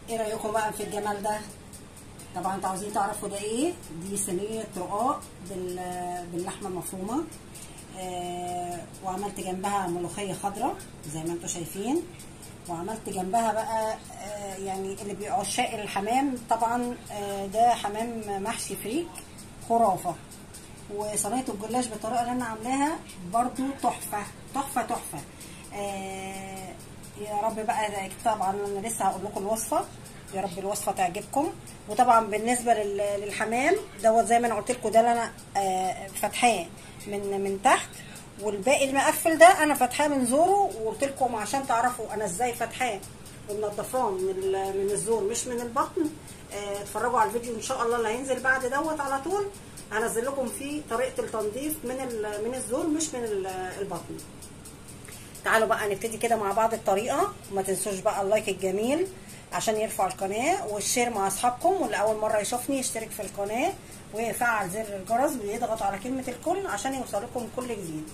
ايه رايكم بقى في الجمال ده طبعا انتوا عاوزين تعرفوا ده ايه دي صينيه رقاق بال- باللحمه المفرومه آه وعملت جنبها ملوخيه خضراء زي ما انتوا شايفين وعملت جنبها بقى آه يعني اللي بيبقوا عشاق الحمام طبعا آه ده حمام محشي فريك خرافه وصينيه الجلاش بالطريقه اللي انا عاملاها برضو تحفه تحفه تحفه آه يا رب بقى طبعا انا لسه هقول لكم الوصفه يا رب الوصفه تعجبكم وطبعا بالنسبه لل- للحمام دوت زي ما انا قلت لكم ده اللي انا آه، فاتحاه من من تحت والباقي المقفل ده انا فاتحاه من زوره وقلت لكم عشان تعرفوا انا ازاي فاتحاه ومنضفاه من ال- من الزور مش من البطن آه، اتفرجوا على الفيديو ان شاء الله اللي هينزل بعد دوت على طول هنزل لكم فيه طريقه التنظيف من ال- من الزور مش من ال- البطن تعالوا بقى نبتدي كده مع بعض الطريقه وما تنسوش بقى اللايك الجميل عشان يرفع القناه والشير مع اصحابكم واللي اول مره يشوفني يشترك في القناه ويفعل زر الجرس ويضغط على كلمه الكل عشان يوصل لكم كل جديد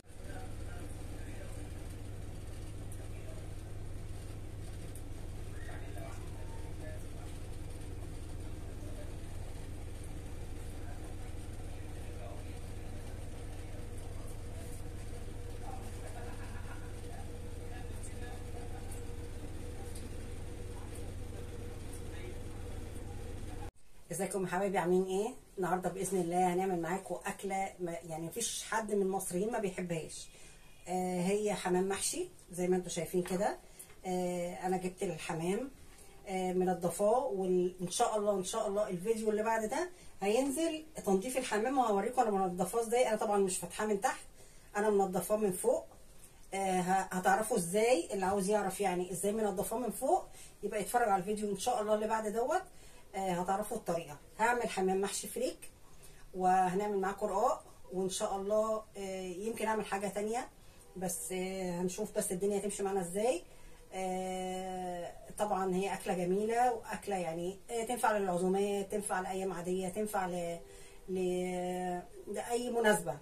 ازيكم يا حبايبي عاملين ايه النهارده باذن الله هنعمل معاكم اكله ما يعني مفيش حد من المصريين ما بيحبهاش آه هي حمام محشي زي ما انتم شايفين كده آه انا جبت الحمام آه منضفاه وان شاء الله ان شاء الله الفيديو اللي بعد ده هينزل تنظيف الحمام وهوريكم انا منضفاه ازاي انا طبعا مش فاتحاه من تحت انا منضفاه من فوق آه هتعرفوا ازاي اللي عاوز يعرف يعني ازاي منضفاه من فوق يبقى يتفرج على الفيديو ان شاء الله اللي بعد دوت آه هتعرفوا الطريقه هعمل حمام محشي فريك وهنعمل معاكم رقاق وان شاء الله آه يمكن اعمل حاجه تانية بس آه هنشوف بس الدنيا هتمشي معانا ازاي طبعا هي اكله جميله واكله يعني تنفع للعزومات تنفع لايام عاديه تنفع ل... ل... لاي مناسبه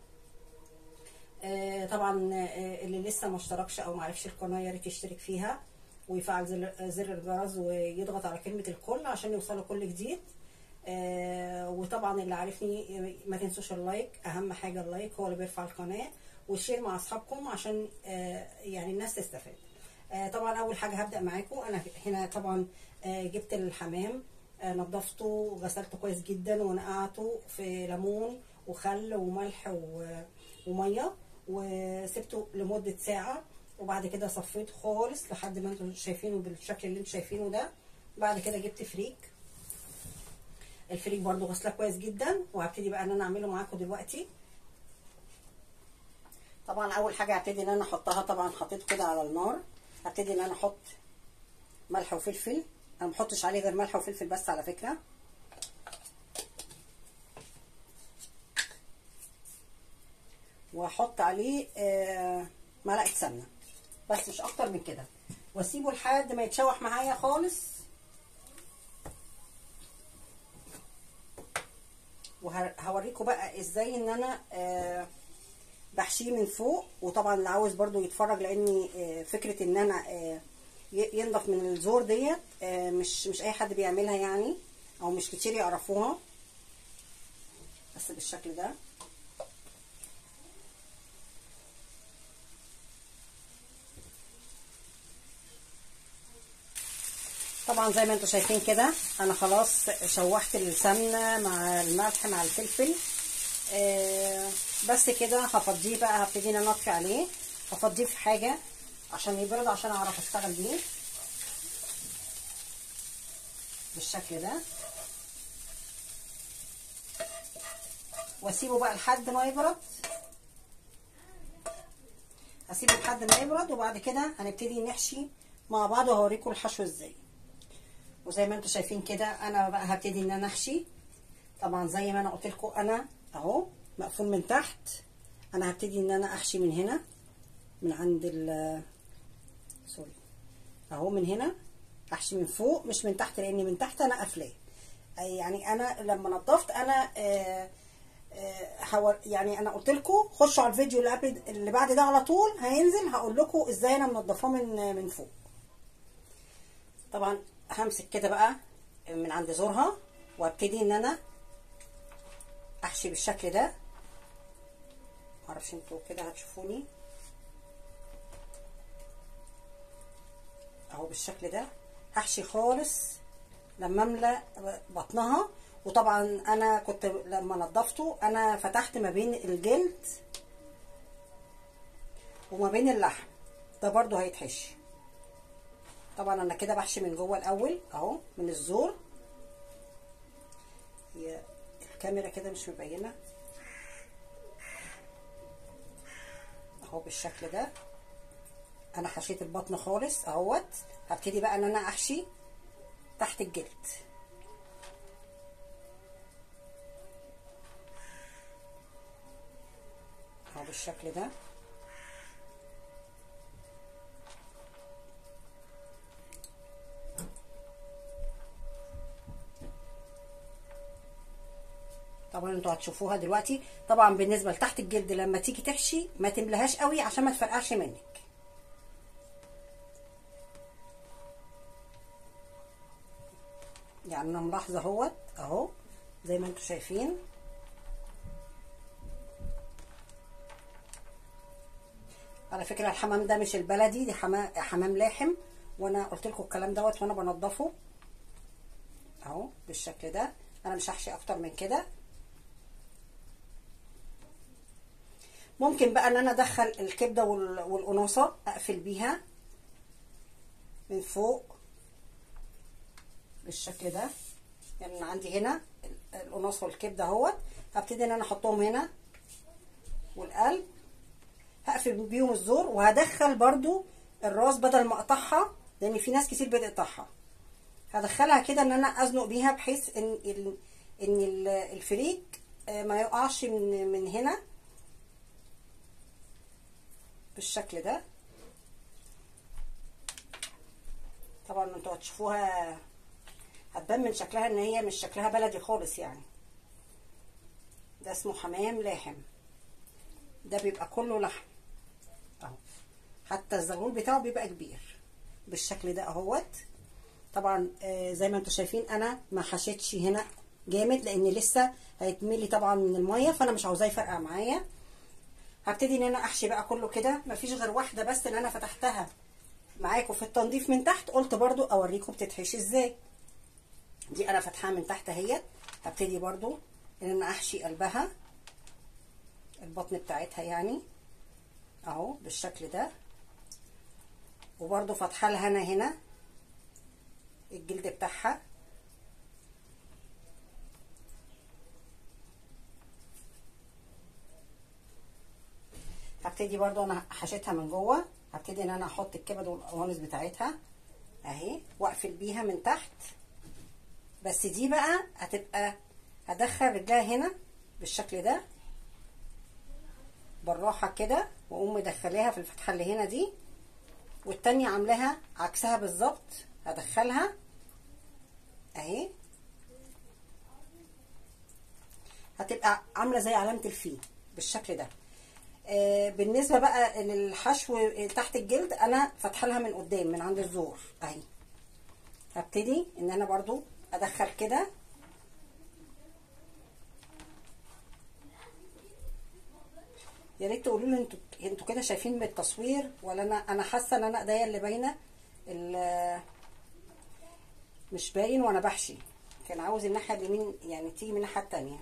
طبعا اللي لسه ما اشتركش او ما عرفش القناه يا ريت يشترك فيها ويفعل زر الجرس ويضغط على كلمه الكل عشان يوصله كل جديد آه وطبعا اللي عارفني ما تنسوش اللايك اهم حاجه اللايك هو اللي بيرفع القناه والشير مع اصحابكم عشان آه يعني الناس تستفاد آه طبعا اول حاجه هبدا معاكم انا هنا طبعا جبت الحمام نظفته وغسلته كويس جدا ونقعته في ليمون وخل وملح وميه وسبته لمده ساعه وبعد كده صفيته خالص لحد ما انتم شايفينه بالشكل اللي انتم شايفينه ده بعد كده جبت فريك الفريك برده غسله كويس جدا وهبتدي بقى ان انا اعمله معاكم دلوقتي طبعا اول حاجه هبتدي ان انا احطها طبعا حطيته كده على النار هبتدي ان انا احط ملح وفلفل انا ما بحطش عليه غير ملح وفلفل بس على فكره واحط عليه آه معلقه سمنه بس مش اكتر من كده واسيبه لحد ما يتشوح معايا خالص وهوريكم بقى ازاي ان انا آه بحشيه من فوق وطبعا اللي عاوز برضو يتفرج لاني آه فكره ان انا آه ينضف من الزور ديت مش مش اي حد بيعملها يعني او مش كتير يعرفوها بس بالشكل ده طبعا زي ما انتم شايفين كده انا خلاص شوحت السمنه مع الملح مع الفلفل آه بس كده هفضيه بقى هبتدي ان انا اطفي عليه هفضيه في حاجه عشان يبرد عشان اعرف اشتغل بيه بالشكل ده واسيبه بقى لحد ما يبرد هسيبه لحد ما يبرد وبعد كده هنبتدي نحشي مع بعض وهوريكم الحشو ازاي وزي ما انتم شايفين كده انا بقى هبتدي ان انا احشي طبعا زي ما انا قلت لكم انا اهو مقفول من تحت انا هبتدي ان انا احشي من هنا من عند ال سوري اهو من هنا احشي من فوق مش من تحت لان من تحت انا قافلاه يعني انا لما نضفت انا آه آه يعني انا قلت لكم خشوا على الفيديو اللي قبل اللي بعد ده على طول هينزل هقول لكم ازاي انا منضفاه من من فوق طبعا همسك كده بقى من عند زورها وابتدي ان انا احشي بالشكل ده معرفش انتوا كده هتشوفوني اهو بالشكل ده هحشي خالص لما املى بطنها وطبعا انا كنت لما نضفته انا فتحت ما بين الجلد وما بين اللحم ده برضو هيتحشي طبعا انا كده بحشي من جوه الاول اهو من الزور هي الكاميرا كده مش مبينه اهو بالشكل ده انا حشيت البطن خالص اهوت هبتدي بقى ان انا احشي تحت الجلد اهو بالشكل ده طبعا انتوا هتشوفوها دلوقتي طبعا بالنسبه لتحت الجلد لما تيجي تحشي ما تملهاش قوي عشان ما تفرقعش منك يعني انا ملاحظه اهوت اهو زي ما انتوا شايفين على فكره الحمام ده مش البلدي دي حمام حمام لاحم وانا قلت لكم الكلام دوت وانا بنضفه اهو بالشكل ده انا مش هحشي اكتر من كده ممكن بقى ان انا ادخل الكبده والقناصه اقفل بيها من فوق بالشكل ده يعني انا عندي هنا القناص والكبده اهوت هبتدي ان انا احطهم هنا والقلب هقفل بيهم الزور وهدخل برضو الراس بدل ما اقطعها لان في ناس كتير بتقطعها هدخلها كده ان انا ازنق بيها بحيث ان ان الفريك ما يقعش من من هنا بالشكل ده طبعا انتوا هتشوفوها هتبان من شكلها ان هي مش شكلها بلدي خالص يعني ده اسمه حمام لاحم ده بيبقى كله لحم اهو حتى الزغلول بتاعه بيبقى كبير بالشكل ده اهوت طبعا آه زي ما انتوا شايفين انا ما حشيتش هنا جامد لان لسه هيتملي طبعا من الميه فانا مش عاوزاه يفرقع معايا هبتدي ان انا احشي بقى كله كده مفيش غير واحده بس ان انا فتحتها معاكم في التنظيف من تحت قلت برضو اوريكم بتتحشي ازاي دي انا فاتحاها من تحت اهيت هبتدي برضو ان انا احشي قلبها البطن بتاعتها يعني اهو بالشكل ده وبرضو فاتحه لها انا هنا الجلد بتاعها هبتدي برضو انا حشيتها من جوه هبتدي ان انا احط الكبد والقوانص بتاعتها اهي واقفل بيها من تحت بس دي بقى هتبقى هدخل رجلها هنا بالشكل ده بالراحه كده واقوم مدخلاها في الفتحه اللي هنا دي والتانية عاملاها عكسها بالظبط هدخلها اهي هتبقى عامله زي علامه الفيل بالشكل ده آه بالنسبه بقى للحشو تحت الجلد انا فاتحه لها من قدام من عند الزور اهي هبتدي ان انا برضو ادخل كده يا ريت تقولوا لي انتوا انتوا كده شايفين بالتصوير ولا انا انا حاسه ان انا ايديا اللي باينه مش باين وانا بحشي كان عاوز الناحيه اليمين يعني تيجي من الناحيه التانيه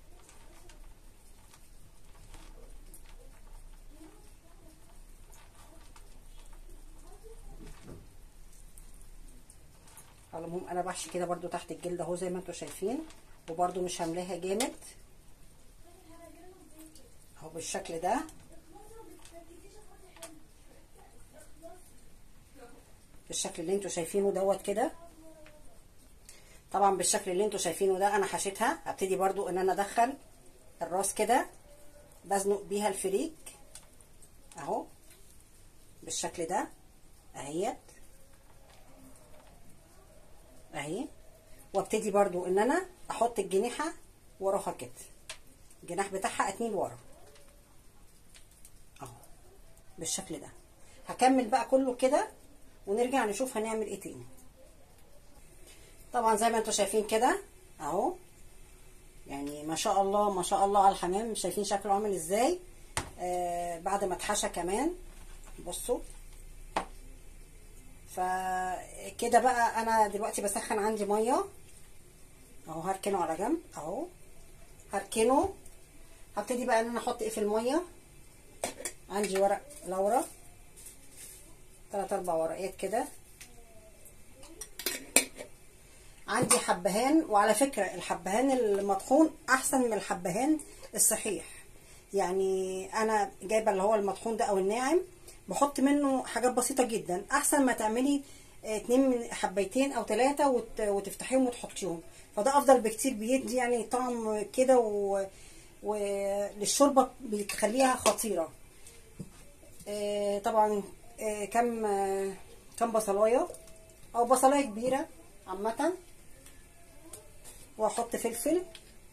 على العموم انا بحشي كده برضو تحت الجلد اهو زي ما انتوا شايفين وبرضو مش هملاها جامد اهو بالشكل ده بالشكل اللي انتوا شايفينه دوت كده طبعا بالشكل اللي انتوا شايفينه ده انا حشيتها هبتدي برضو ان انا ادخل الراس كده بزنق بيها الفريك اهو بالشكل ده اهيت اهي وابتدي برضو ان انا احط الجنيحه وراها كده الجناح بتاعها اتنين ورا اهو بالشكل ده هكمل بقى كله كده ونرجع نشوف هنعمل ايه تاني طبعا زي ما انتم شايفين كده اهو يعني ما شاء الله ما شاء الله على الحمام شايفين شكله عامل ازاي آه بعد ما اتحشى كمان بصوا فكده بقى انا دلوقتي بسخن عندي ميه اهو هركنه على جنب اهو هركنه هبتدي بقى ان انا احط ايه في الميه عندي ورق لورا تلات اربع ورقات كده عندي حبهان وعلى فكرة الحبهان المطحون احسن من الحبهان الصحيح يعني انا جايبه اللي هو المطحون ده او الناعم بحط منه حاجات بسيطة جدا احسن ما تعملي اتنين من حبيتين او ثلاثة وت... وتفتحيهم وتحطيهم فده افضل بكتير بيدي يعني طعم كده و... وللشوربة بتخليها خطيرة آه طبعا آه كم آه كم بصلايه او بصلايه كبيره عامه واحط فلفل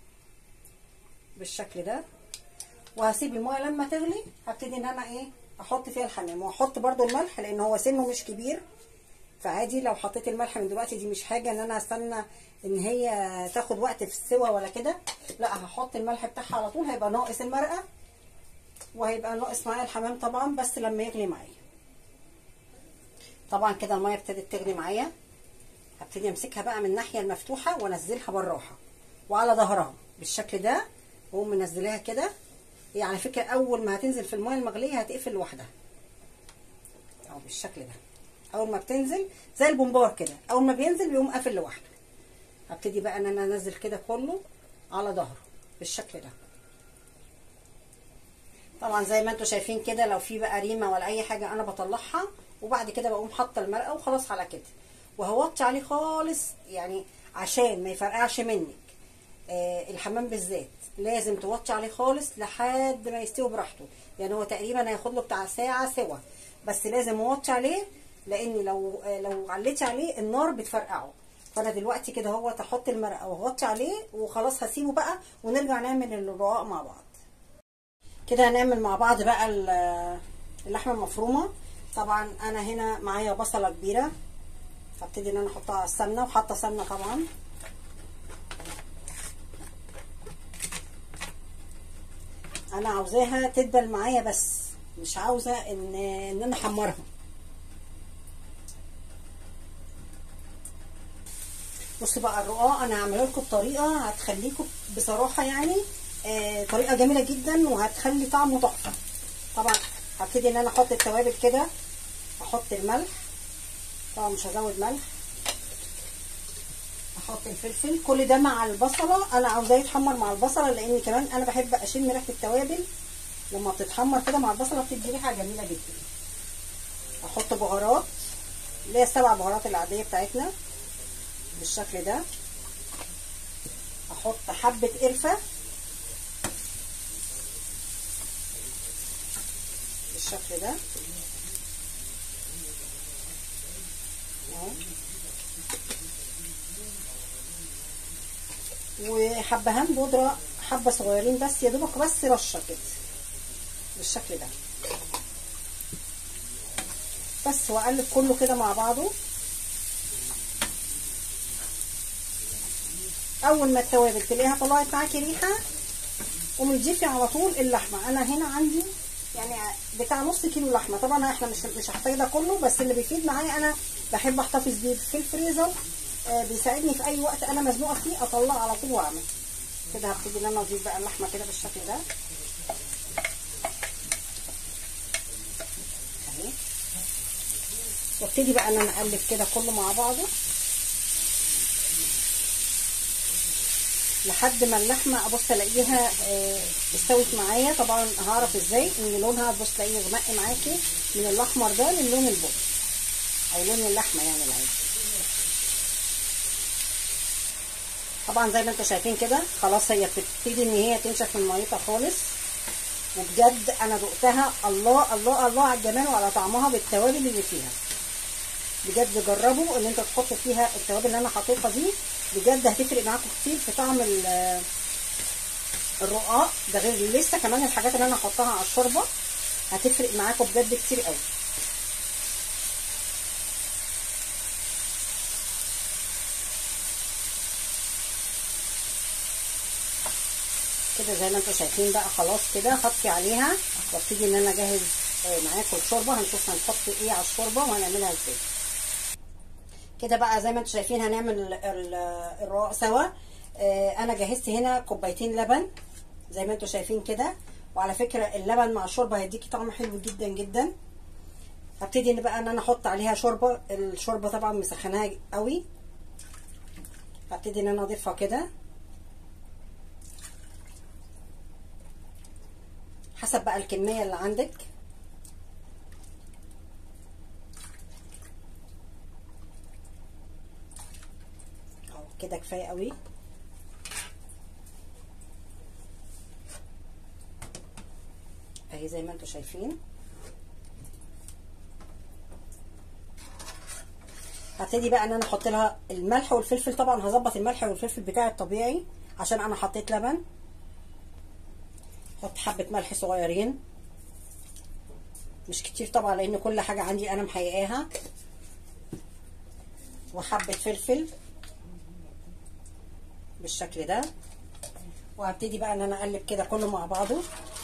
بالشكل ده وهسيب الميه لما تغلي هبتدي ان انا ايه احط فيها الحمام واحط برده الملح لان هو سنه مش كبير فعادي لو حطيت الملح من دلوقتي دي مش حاجه ان انا استنى ان هي تاخد وقت في السوا ولا كده لا هحط الملح بتاعها على طول هيبقى ناقص المرقه وهيبقى ناقص معايا الحمام طبعا بس لما يغلي معايا طبعا كده الميه ابتدت تغلي معايا هبتدي امسكها بقى من الناحيه المفتوحه وانزلها بالراحه وعلى ظهرها بالشكل ده واقوم منزلاها كده هي على فكره اول ما هتنزل في الميه المغليه هتقفل لوحدها اهو بالشكل ده اول ما بتنزل زي البومبار كده اول ما بينزل بيقوم قافل لوحده هبتدي بقى ان انا انزل كده كله على ظهره بالشكل ده طبعا زي ما انتم شايفين كده لو في بقى ريمه ولا اي حاجه انا بطلعها وبعد كده بقوم حاطه المرقه وخلاص على كده وهوطي عليه خالص يعني عشان ما يفرقعش منك آه الحمام بالذات لازم توطي عليه خالص لحد ما يستوي براحته يعني هو تقريبا هياخد له بتاع ساعه سوا بس لازم اوطي عليه لان لو آه لو عليتي عليه النار بتفرقعه فانا دلوقتي كده هو تحط المرقه واغطي عليه وخلاص هسيبه بقى ونرجع نعمل الرقاق مع بعض كده هنعمل مع بعض بقى اللحمه المفرومه طبعا انا هنا معايا بصله كبيره هبتدي ان انا احطها على السمنه وحاطه سمنه طبعا انا عاوزاها تدبل معايا بس مش عاوزه ان ان انا احمرها بصوا بقى الرقاق انا هعمله لكم بطريقه هتخليكم بصراحه يعني آه طريقه جميله جدا وهتخلي طعمه تحفه طبعا هبتدي ان انا احط التوابل كده احط الملح طبعا مش هزود ملح احط الفلفل كل ده مع البصله انا عاوزاه يتحمر مع البصله لان كمان انا بحب اشم ريحه التوابل لما بتتحمر كده مع البصله بتدي ريحه جميله جدا احط بهارات اللي هي السبع بهارات العاديه بتاعتنا بالشكل ده احط حبه قرفه بالشكل ده اهو وحبهان بودره حبه صغيرين بس يا دوبك بس رشه كده بالشكل ده بس واقلب كله كده مع بعضه اول ما التوابل تلاقيها طلعت معاكي ريحه قومي تضيفي على طول اللحمه انا هنا عندي يعني بتاع نص كيلو لحمه طبعا احنا مش مش هحتاج ده كله بس اللي بيفيد معايا انا بحب احتفظ بيه في الفريزر آه بيساعدني في اي وقت انا مزنوقه فيه اطلع على طول واعمل كده هبتدي ان انا اضيف بقى اللحمه كده بالشكل ده اهي وابتدي بقى ان انا اقلب كده كله مع بعضه لحد ما اللحمه ابص الاقيها اه استوت معايا طبعا هعرف ازاي ان لونها تبص تلاقيه غمق معاكي من الاحمر ده للون البني او لون اللحمه يعني العادي طبعا زي ما انتم شايفين كده خلاص هي بتبتدي ان هي تنشف من ميتها خالص وبجد انا دقتها الله الله الله على الجمال وعلى طعمها بالتوابل اللي فيها بجد جربوا ان انتوا تحطوا فيها التوابل اللي انا حطيتها دي بجد هتفرق معاكم كتير في طعم الرقاق ده غير لسه كمان الحاجات اللي انا هحطها على الشوربه هتفرق معاكم بجد كتير قوي كده زي ما انتم شايفين بقى خلاص كده هطفي عليها وابتدي ان انا اجهز آه، معاكم الشوربه هنشوف هنحط ايه على الشوربه وهنعملها ازاي كده بقى زي ما انتم شايفين هنعمل ال- ال- الرقاق سوا آه، انا جهزت هنا كوبايتين لبن زي ما انتم شايفين كده وعلى فكره اللبن مع الشوربه هيديكي طعم حلو جدا جدا هبتدي ان بقى ان انا احط عليها شوربه الشوربه طبعا مسخناها قوي هبتدي ان انا اضيفها كده حسب بقى الكميه اللي عندك اهو كده كفايه قوي اهي زي ما انتم شايفين هبتدي بقى ان انا احط لها الملح والفلفل طبعا هظبط الملح والفلفل بتاعي الطبيعي عشان انا حطيت لبن احط حبه ملح صغيرين مش كتير طبعا لان كل حاجه عندي انا محققاها وحبه فلفل بالشكل ده وهبتدي بقى ان انا اقلب كده كله مع بعضه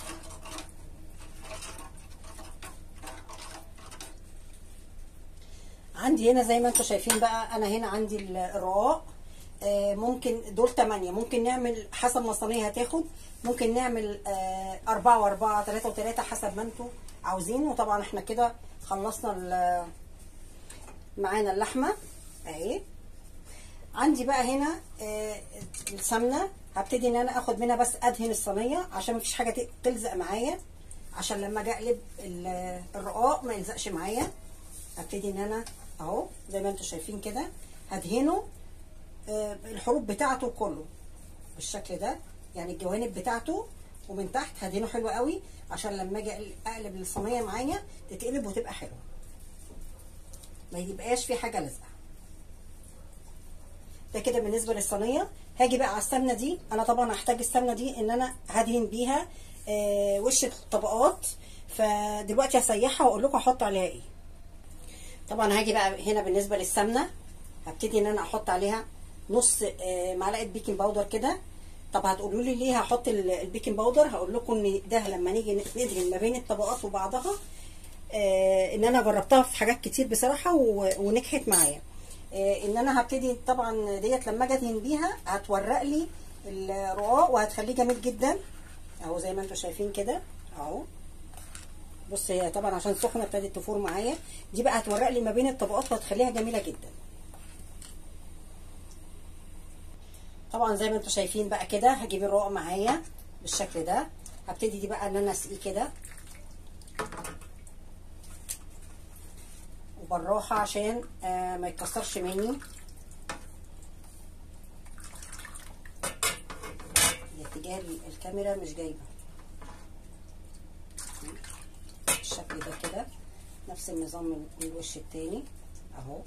عندي هنا زي ما انتم شايفين بقى انا هنا عندي ال- الرقاق آه، ممكن دول 8 ممكن نعمل حسب ما الصينيه هتاخد ممكن نعمل آه، أربعة وأربعة ثلاثة وثلاثة حسب ما انتم عاوزين وطبعا احنا كده خلصنا ال- معانا اللحمة اهي عندي بقى هنا آه، السمنة هبتدي ان انا اخد منها بس ادهن الصينية عشان مفيش حاجة ت- تلزق معايا عشان لما اجي اقلب ال- الرقاق ما يلزقش معايا هبتدي ان انا اهو زي ما انتم شايفين كده هدهنه آه، الحروف بتاعته كله بالشكل ده يعني الجوانب بتاعته ومن تحت هدهنه حلو قوي عشان لما اجي أقل- اقلب الصينيه معايا تتقلب وتبقى حلوه ما يبقاش في حاجه لازقه ده كده بالنسبه للصينيه هاجي بقى على السمنه دي انا طبعا هحتاج السمنه دي ان انا هدهن بيها آه، وش الطبقات فدلوقتي هسيحها واقول لكم احط عليها ايه طبعا هاجي بقى هنا بالنسبه للسمنه هبتدي ان انا احط عليها نص آه، معلقه بيكنج باودر كده طب هتقولوا لي ليه هحط ال- البيكنج باودر هقول لكم ان ده لما نيجي ندهن ما بين الطبقات وبعضها آه، ان انا جربتها في حاجات كتير بصراحه و- ونجحت معايا آه، ان انا هبتدي طبعا ديت لما اجي ادهن بيها هتورق لي الرقاق وهتخليه جميل جدا اهو زي ما انتم شايفين كده اهو بص هي طبعا عشان سخنه ابتدت تفور معايا دي بقى هتورق لي ما بين الطبقات وهتخليها جميله جدا طبعا زي ما انتم شايفين بقى كده هجيب الرقاق معايا بالشكل ده هبتدي دي بقى ان انا اسقيه كده وبالراحه عشان آه ما يتكسرش مني اتجاه الكاميرا مش جايبه بالشكل ده كده نفس النظام من من الوش التاني اهو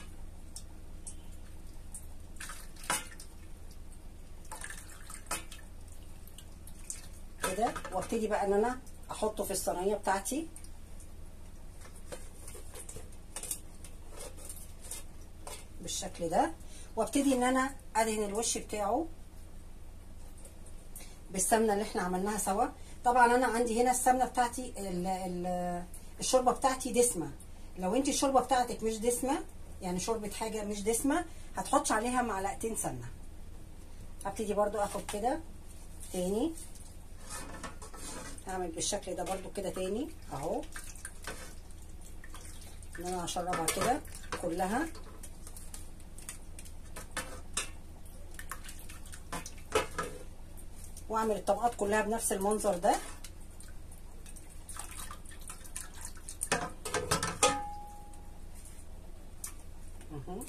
كده وابتدي بقى ان انا احطه في الصينيه بتاعتي بالشكل ده وابتدي ان انا ادهن الوش بتاعه بالسمنه اللي احنا عملناها سوا طبعا انا عندي هنا السمنه بتاعتي ال ال الشوربه بتاعتي دسمه لو انت الشوربه بتاعتك مش دسمه يعني شوربه حاجه مش دسمه هتحطش عليها معلقتين سمنه هبتدي برضو اخد كده تاني هعمل بالشكل ده برضو كده تاني اهو ان انا هشربها كده كلها واعمل الطبقات كلها بنفس المنظر ده مهم.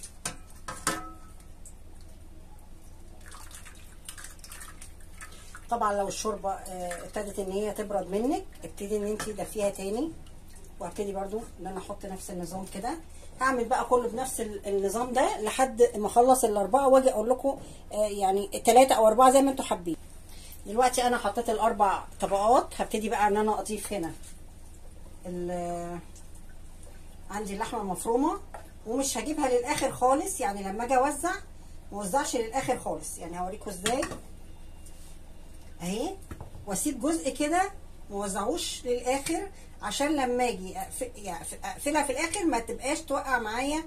طبعا لو الشوربه آه، ابتدت ان هي تبرد منك ابتدي ان انت تدفيها تاني وهبتدي برضو ان انا احط نفس النظام كده هعمل بقى كله بنفس ال- النظام ده لحد ما اخلص الاربعه واجي اقول لكم آه، يعني ثلاثه او اربعه زي ما انتم حابين دلوقتي انا حطيت الاربع طبقات هبتدي بقى ان انا اضيف هنا ال- عندي اللحمه المفرومه ومش هجيبها للاخر خالص يعني لما اجي اوزع ما اوزعش للاخر خالص يعني هوريكم ازاي اهي واسيب جزء كده موزعوش للاخر عشان لما اجي أقف- يعني اقفلها في الاخر ما تبقاش توقع معايا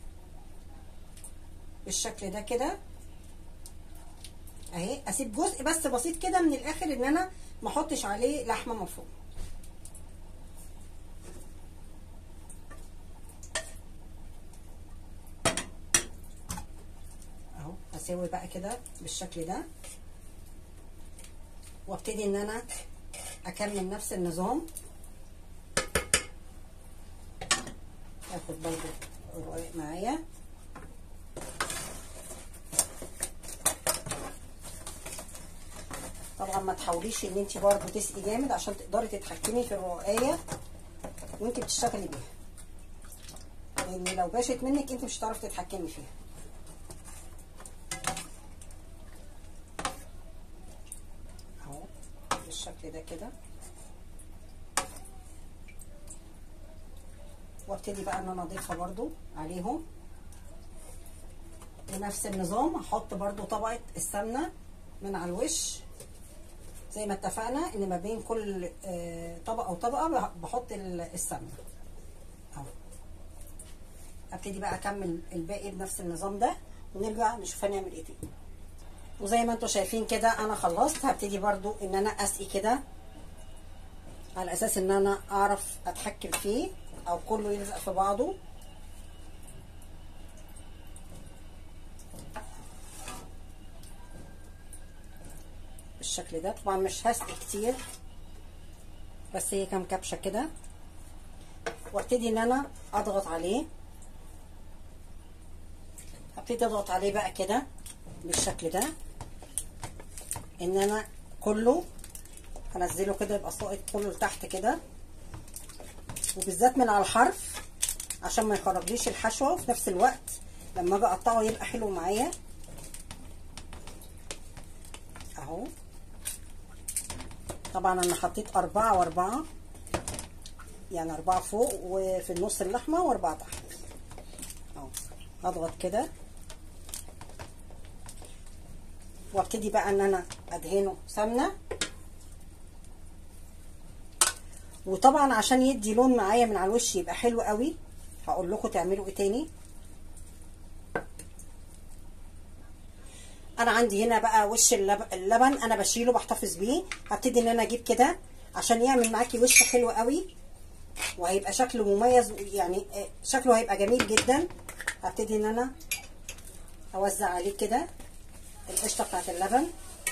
بالشكل ده كده اهي اسيب جزء بس بسيط كده من الاخر ان انا ما احطش عليه لحمه مفرومه اهو اسوي بقى كده بالشكل ده وابتدي ان انا اكمل نفس النظام اخد برضو الرقاق معايا طبعا ما تحاوليش ان انت برضو تسقي جامد عشان تقدري تتحكمي في الرقايه وانت بتشتغلي بيها لان لو باشت منك انت مش هتعرفي تتحكمي فيها اهو بالشكل ده كده وابتدي بقى ان انا اضيفها برضو عليهم بنفس النظام هحط برضو طبقه السمنه من على الوش زي ما اتفقنا ان ما بين كل آه، طبقه وطبقه بحط ال- السمنه اهو ابتدي بقى اكمل الباقي بنفس النظام ده ونرجع نشوف هنعمل ايه تاني وزي ما انتم شايفين كده انا خلصت هبتدي برضو ان انا اسقي كده على اساس ان انا اعرف اتحكم فيه او كله يلزق في بعضه بالشكل ده طبعا مش هسقي كتير بس هي كام كبشه كده وابتدي ان انا اضغط عليه ابتدي اضغط عليه بقى كده بالشكل ده ان انا كله هنزله كده يبقى ساقط كله لتحت كده وبالذات من على الحرف عشان ما يخرجليش الحشوه وفي نفس الوقت لما اجي اقطعه يبقى حلو معايا اهو طبعا انا حطيت اربعة واربعة يعني اربعة فوق وفي النص اللحمة واربعة تحت اهو هضغط كده وابتدي بقى ان انا ادهنه سمنة وطبعا عشان يدي لون معايا من على الوش يبقى حلو قوي هقول لكم تعملوا ايه تاني انا عندي هنا بقى وش اللب- اللبن انا بشيله بحتفظ بيه هبتدي ان انا اجيب كده عشان يعمل معاكي وش حلو قوي وهيبقى شكله مميز يعني آه، شكله هيبقى جميل جدا هبتدي ان انا اوزع عليه كده القشطه بتاعت اللبن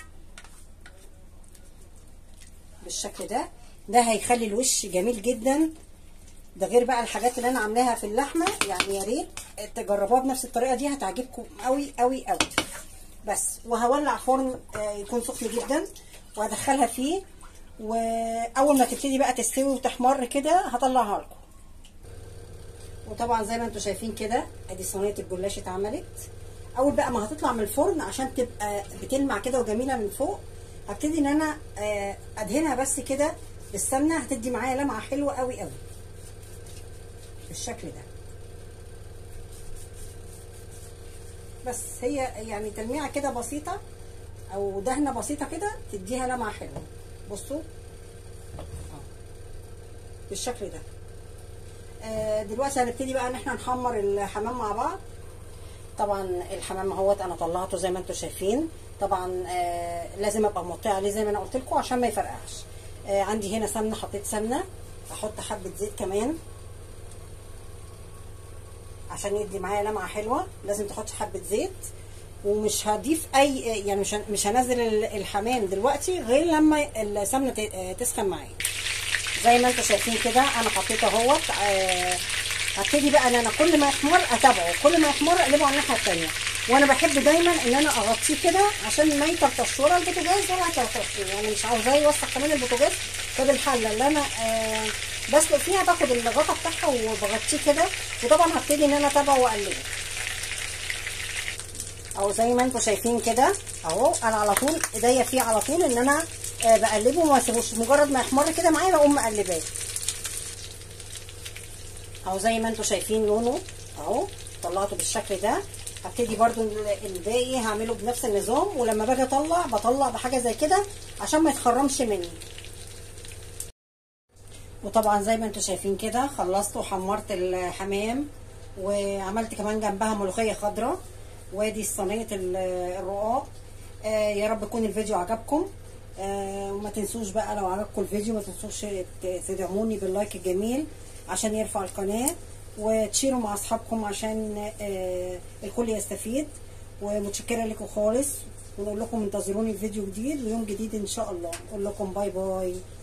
بالشكل ده ده هيخلي الوش جميل جدا ده غير بقى الحاجات اللي انا عاملاها في اللحمه يعني يا ريت تجربوها بنفس الطريقه دي هتعجبكم قوي قوي قوي بس وهولع فرن آه، يكون سخن جدا وهدخلها فيه واول ما تبتدي بقى تستوي وتحمر كده هطلعها لكم وطبعا زي ما انتم شايفين كده ادي صينيه الجلاش اتعملت اول بقى ما هتطلع من الفرن عشان تبقى بتلمع كده وجميله من فوق هبتدي ان انا آه، ادهنها بس كده بالسمنه هتدي معايا لمعه حلوه قوي قوي بالشكل ده بس هي يعني تلميعه كده بسيطه او دهنه بسيطه كده تديها لمعه حلوه بصوا أهو. بالشكل ده آه، دلوقتي هنبتدي بقى ان احنا نحمر الحمام مع بعض طبعا الحمام اهوت انا طلعته زي ما انتم شايفين طبعا آه لازم ابقى موطيه عليه زي ما انا قلت لكم عشان ما يفرقعش آه عندي هنا سمنه حطيت سمنه احط حبه زيت كمان عشان يدي معايا لمعه حلوه لازم تحط حبه زيت ومش هضيف اي يعني مش هن- مش هنزل ال- الحمام دلوقتي غير لما السمنه ت- آه، تسخن معايا زي ما انتم شايفين كده انا حطيت اهوت آه، هبتدي بقى ان انا كل ما يحمر اتابعه كل ما يحمر اقلبه على الناحيه الثانيه وانا بحب دايما ان انا اغطيه كده عشان ما يطرطش ولا البوتاجاز ولا يطرطش يعني مش عاوزاه يوسخ كمان البوتاجاز فبالحله اللي انا آه بسلق فيها باخد الغطا بتاعها وبغطيه كده وطبعا هبتدي ان انا اتابعه واقلبه اهو زي ما انتم شايفين كده اهو انا على طول ايديا فيه على طول ان انا آه بقلبه وما اسيبوش مجرد ما يحمر كده معايا بقوم مقلباه اهو زي ما انتم شايفين لونه اهو طلعته بالشكل ده هبتدي برضو ال- الباقي هعمله بنفس النظام ولما باجي اطلع بطلع بحاجه زي كده عشان ما يتخرمش مني وطبعا زي ما انتم شايفين كده خلصت وحمرت الحمام وعملت كمان جنبها ملوخيه خضراء وادي صينيه ال- الرقاق آه يا رب يكون الفيديو عجبكم آه وما تنسوش بقى لو عجبكم الفيديو ما تنسوش ت- تدعموني باللايك الجميل عشان يرفع القناه وتشيروا مع اصحابكم عشان آه الكل يستفيد ومتشكره لكم خالص ونقول لكم انتظروني في فيديو جديد ويوم جديد ان شاء الله نقول لكم باي باي